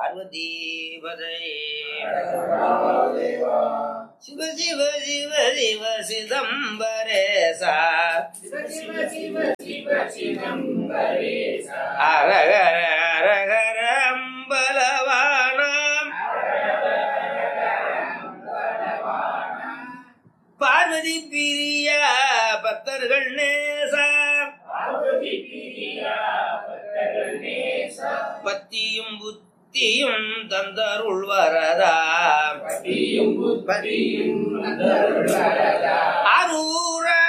பார்வதீபதே சிவ சிவ சிவ சிவ சிதம்பரேசா அரகர அரகர அம்பலவானாம் பார்வதி பிரியா பக்தர்கள் நேசா பத்தியும் புத்தியும் தந்தருள் வரதா அரூர்